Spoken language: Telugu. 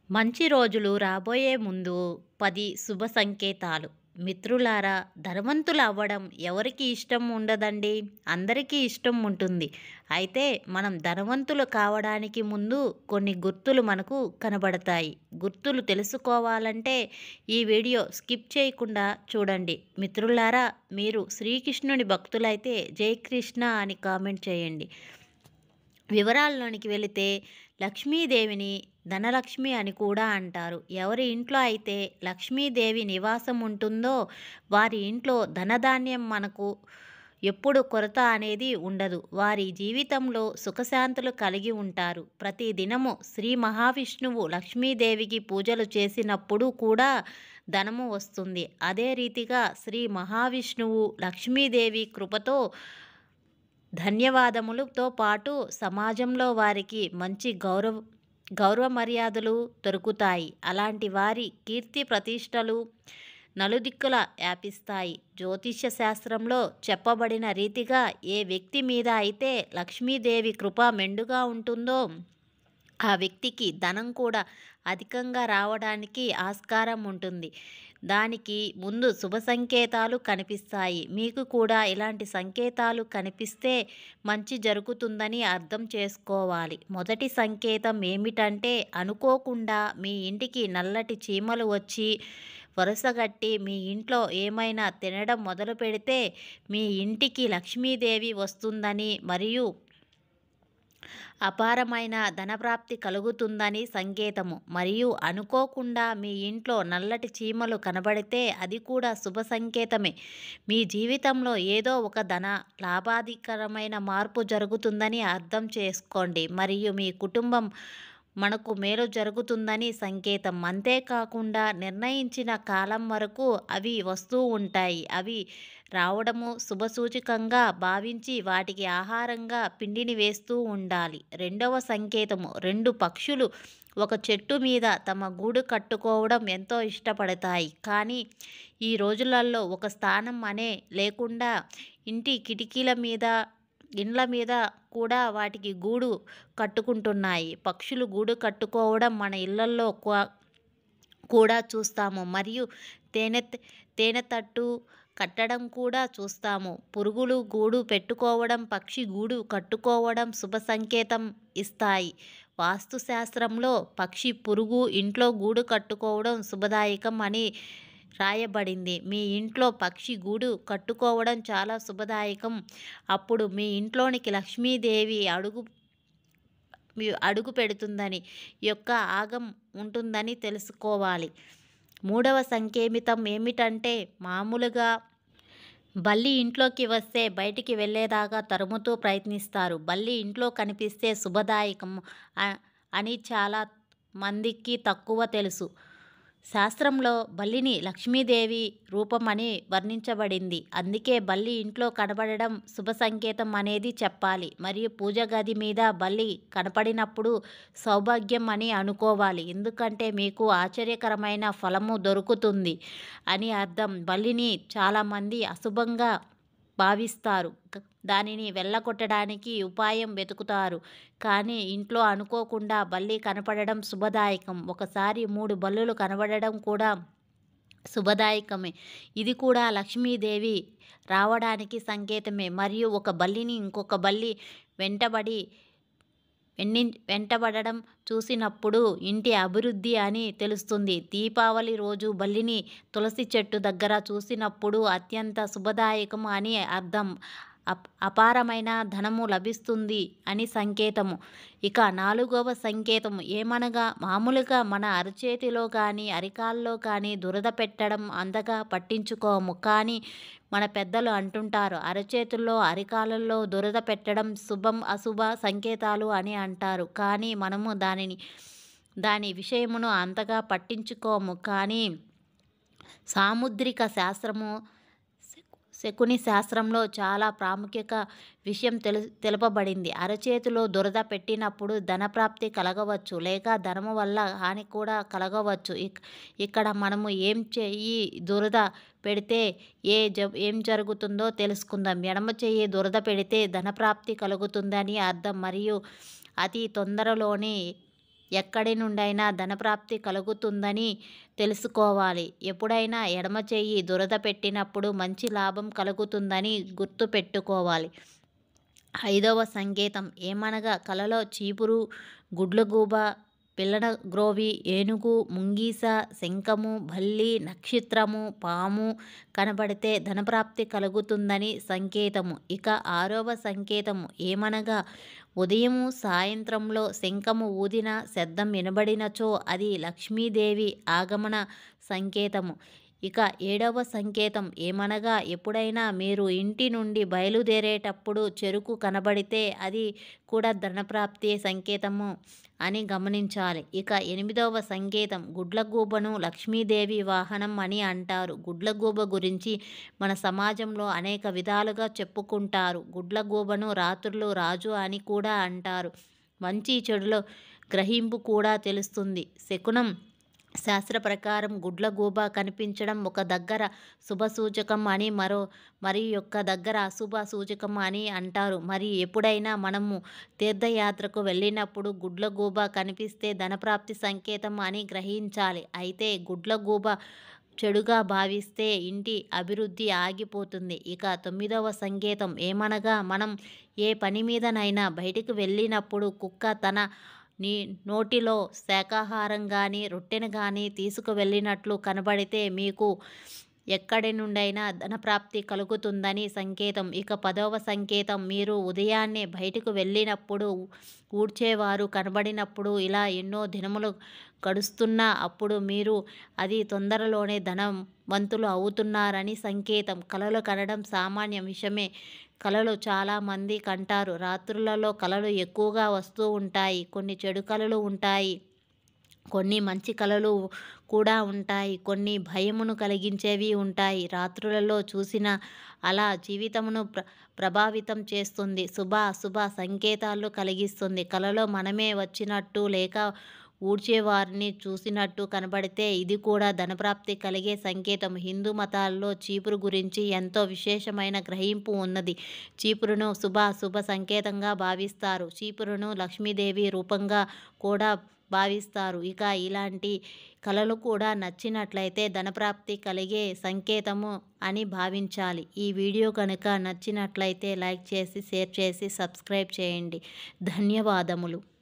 మంచి రోజులు రాబోయే ముందు పది శుభ సంకేతాలు మిత్రులారా ధనవంతులు అవ్వడం ఎవరికి ఇష్టం ఉండదండి అందరికీ ఇష్టం ఉంటుంది అయితే మనం ధనవంతులు కావడానికి ముందు కొన్ని గుర్తులు మనకు కనబడతాయి గుర్తులు తెలుసుకోవాలంటే ఈ వీడియో స్కిప్ చేయకుండా చూడండి మిత్రులారా మీరు శ్రీకృష్ణుని భక్తులైతే జై కృష్ణ అని కామెంట్ చేయండి వివరాల్లోనికి వెళితే లక్ష్మీదేవిని ధనలక్ష్మి అని కూడా అంటారు ఎవరి ఇంట్లో అయితే లక్ష్మీదేవి నివాసం ఉంటుందో వారి ఇంట్లో ధనధాన్యం మనకు ఎప్పుడు కొరత అనేది ఉండదు వారి జీవితంలో సుఖశాంతులు కలిగి ఉంటారు ప్రతి దినము శ్రీ మహావిష్ణువు లక్ష్మీదేవికి పూజలు చేసినప్పుడు కూడా ధనము వస్తుంది అదే రీతిగా శ్రీ మహావిష్ణువు లక్ష్మీదేవి కృపతో ధన్యవాదములతో పాటు సమాజంలో వారికి మంచి గౌరవ గౌరవ మర్యాదలు దొరుకుతాయి అలాంటి వారి కీర్తి ప్రతిష్టలు నలుదిక్కుల వ్యాపిస్తాయి జ్యోతిష్య శాస్త్రంలో చెప్పబడిన రీతిగా ఏ వ్యక్తి మీద అయితే లక్ష్మీదేవి కృప మెండుగా ఉంటుందో ఆ వ్యక్తికి ధనం కూడా అధికంగా రావడానికి ఆస్కారం ఉంటుంది దానికి ముందు శుభ సంకేతాలు కనిపిస్తాయి మీకు కూడా ఇలాంటి సంకేతాలు కనిపిస్తే మంచి జరుగుతుందని అర్థం చేసుకోవాలి మొదటి సంకేతం ఏమిటంటే అనుకోకుండా మీ ఇంటికి నల్లటి చీమలు వచ్చి వరుసగట్టి మీ ఇంట్లో ఏమైనా తినడం మొదలు పెడితే మీ ఇంటికి లక్ష్మీదేవి వస్తుందని మరియు అపారమైన ధనప్రాప్తి కలుగుతుందని సంకేతము మరియు అనుకోకుండా మీ ఇంట్లో నల్లటి చీమలు కనబడితే అది కూడా శుభ సంకేతమే మీ జీవితంలో ఏదో ఒక ధన లాభాధికరమైన మార్పు జరుగుతుందని అర్థం చేసుకోండి మరియు మీ కుటుంబం మనకు మేలు జరుగుతుందని సంకేతం అంతేకాకుండా నిర్ణయించిన కాలం వరకు అవి వస్తూ ఉంటాయి అవి రావడము శుభసూచకంగా భావించి వాటికి ఆహారంగా పిండిని వేస్తూ ఉండాలి రెండవ సంకేతము రెండు పక్షులు ఒక చెట్టు మీద తమ గూడు కట్టుకోవడం ఎంతో ఇష్టపడతాయి కానీ ఈ రోజులలో ఒక స్థానం అనే లేకుండా ఇంటి కిటికీల మీద ఇండ్ల మీద కూడా వాటికి గూడు కట్టుకుంటున్నాయి పక్షులు గూడు కట్టుకోవడం మన ఇళ్లల్లో కూడా చూస్తాము మరియు తేనె తేనె తట్టు కట్టడం కూడా చూస్తాము పురుగులు గూడు పెట్టుకోవడం పక్షి గూడు కట్టుకోవడం శుభ సంకేతం ఇస్తాయి వాస్తుశాస్త్రంలో పక్షి పురుగు ఇంట్లో గూడు కట్టుకోవడం శుభదాయకం అని రాయబడింది మీ ఇంట్లో పక్షి గూడు కట్టుకోవడం చాలా శుభదాయకం అప్పుడు మీ ఇంట్లోనికి లక్ష్మీదేవి అడుగు అడుగు పెడుతుందని యొక్క ఆగం ఉంటుందని తెలుసుకోవాలి మూడవ సంకేమితం ఏమిటంటే మామూలుగా బల్లి ఇంట్లోకి వస్తే బయటికి వెళ్ళేదాకా తరుముతూ ప్రయత్నిస్తారు బల్లి ఇంట్లో కనిపిస్తే శుభదాయకం అని చాలా మందికి తక్కువ తెలుసు శాస్త్రంలో బల్లిని లక్ష్మీదేవి రూపమని వర్ణించబడింది అందుకే బల్లి ఇంట్లో కనబడడం శుభ సంకేతం అనేది చెప్పాలి మరియు పూజ గది మీద బల్లి కనపడినప్పుడు సౌభాగ్యం అని అనుకోవాలి ఎందుకంటే మీకు ఆశ్చర్యకరమైన ఫలము దొరుకుతుంది అని అర్థం బల్లిని చాలామంది అశుభంగా భావిస్తారు దానిని వెళ్ళగొట్టడానికి ఉపాయం వెతుకుతారు కానీ ఇంట్లో అనుకోకుండా బల్లి కనపడడం శుభదాయకం ఒకసారి మూడు బల్లులు కనబడడం కూడా శుభదాయకమే ఇది కూడా లక్ష్మీదేవి రావడానికి సంకేతమే మరియు ఒక బల్లిని ఇంకొక బల్లి వెంటబడి వెన్ని వెంటబడడం చూసినప్పుడు ఇంటి అభివృద్ధి అని తెలుస్తుంది దీపావళి రోజు బల్లిని తులసి చెట్టు దగ్గర చూసినప్పుడు అత్యంత శుభదాయకం అని అర్థం అపారమైన ధనము లభిస్తుంది అని సంకేతము ఇక నాలుగవ సంకేతము ఏమనగా మామూలుగా మన అరచేతిలో కానీ అరికాల్లో కానీ దురద పెట్టడం అంతగా పట్టించుకోము కానీ మన పెద్దలు అంటుంటారు అరచేతుల్లో అరికాలలో దురద పెట్టడం శుభం అశుభ సంకేతాలు అని అంటారు కానీ మనము దానిని దాని విషయమును అంతగా పట్టించుకోము కానీ సాముద్రిక శాస్త్రము శకుని శాస్త్రంలో చాలా ప్రాముఖ్యత విషయం తెలు తెలుపబడింది అరచేతిలో దురద పెట్టినప్పుడు ధనప్రాప్తి కలగవచ్చు లేక ధనము వల్ల హాని కూడా కలగవచ్చు ఇక్కడ మనము ఏం చెయ్యి దురద పెడితే ఏ జ ఏం జరుగుతుందో తెలుసుకుందాం ఎడమ చెయ్యి దురద పెడితే ధనప్రాప్తి కలుగుతుందని అర్థం మరియు అతి తొందరలోనే ఎక్కడి నుండైనా ధనప్రాప్తి కలుగుతుందని తెలుసుకోవాలి ఎప్పుడైనా ఎడమ చెయ్యి దురద పెట్టినప్పుడు మంచి లాభం కలుగుతుందని గుర్తు పెట్టుకోవాలి ఐదవ సంకేతం ఏమనగా కలలో చీపురు గుడ్లగూబ పిల్లన గ్రోవి ఏనుగు ముంగీస శంఖము బల్లి నక్షత్రము పాము కనబడితే ధనప్రాప్తి కలుగుతుందని సంకేతము ఇక ఆరవ సంకేతము ఏమనగా ఉదయము సాయంత్రంలో శంఖము ఊదిన శబ్దం వినబడినచో అది లక్ష్మీదేవి ఆగమన సంకేతము ఇక ఏడవ సంకేతం ఏమనగా ఎప్పుడైనా మీరు ఇంటి నుండి బయలుదేరేటప్పుడు చెరుకు కనబడితే అది కూడా ధనప్రాప్తి సంకేతము అని గమనించాలి ఇక ఎనిమిదవ సంకేతం గుడ్లగూబను లక్ష్మీదేవి వాహనం అని అంటారు గుడ్లగూబ గురించి మన సమాజంలో అనేక విధాలుగా చెప్పుకుంటారు గుడ్లగూబను రాత్రులు రాజు అని కూడా అంటారు మంచి చెడులో గ్రహింపు కూడా తెలుస్తుంది శకునం శాస్త్ర ప్రకారం గుడ్లగూబ కనిపించడం ఒక దగ్గర శుభసూచకం అని మరో మరి యొక్క దగ్గర అశుభ సూచకం అని అంటారు మరి ఎప్పుడైనా మనము తీర్థయాత్రకు వెళ్ళినప్పుడు గుడ్లగూబ కనిపిస్తే ధనప్రాప్తి సంకేతం అని గ్రహించాలి అయితే గుడ్లగూబ చెడుగా భావిస్తే ఇంటి అభివృద్ధి ఆగిపోతుంది ఇక తొమ్మిదవ సంకేతం ఏమనగా మనం ఏ పని మీదనైనా బయటికి వెళ్ళినప్పుడు కుక్క తన నీ నోటిలో శాకాహారం కానీ రొట్టెను కానీ తీసుకువెళ్ళినట్లు కనబడితే మీకు ఎక్కడి నుండైనా ధనప్రాప్తి కలుగుతుందని సంకేతం ఇక పదవ సంకేతం మీరు ఉదయాన్నే బయటకు వెళ్ళినప్పుడు ఊడ్చేవారు కనబడినప్పుడు ఇలా ఎన్నో దినములు గడుస్తున్నా అప్పుడు మీరు అది తొందరలోనే ధనవంతులు అవుతున్నారని సంకేతం కలలు కనడం సామాన్య విషయమే కలలు చాలామంది కంటారు రాత్రులలో కలలు ఎక్కువగా వస్తూ ఉంటాయి కొన్ని చెడు కలలు ఉంటాయి కొన్ని మంచి కలలు కూడా ఉంటాయి కొన్ని భయమును కలిగించేవి ఉంటాయి రాత్రులలో చూసిన అలా జీవితమును ప్ర ప్రభావితం చేస్తుంది శుభ అశుభ సంకేతాలు కలిగిస్తుంది కలలో మనమే వచ్చినట్టు లేక ఊడ్చేవారిని చూసినట్టు కనబడితే ఇది కూడా ధనప్రాప్తి కలిగే సంకేతం హిందూ మతాల్లో చీపురు గురించి ఎంతో విశేషమైన గ్రహింపు ఉన్నది చీపురును శుభ శుభ సంకేతంగా భావిస్తారు చీపురును లక్ష్మీదేవి రూపంగా కూడా భావిస్తారు ఇక ఇలాంటి కళలు కూడా నచ్చినట్లయితే ధనప్రాప్తి కలిగే సంకేతము అని భావించాలి ఈ వీడియో కనుక నచ్చినట్లయితే లైక్ చేసి షేర్ చేసి సబ్స్క్రైబ్ చేయండి ధన్యవాదములు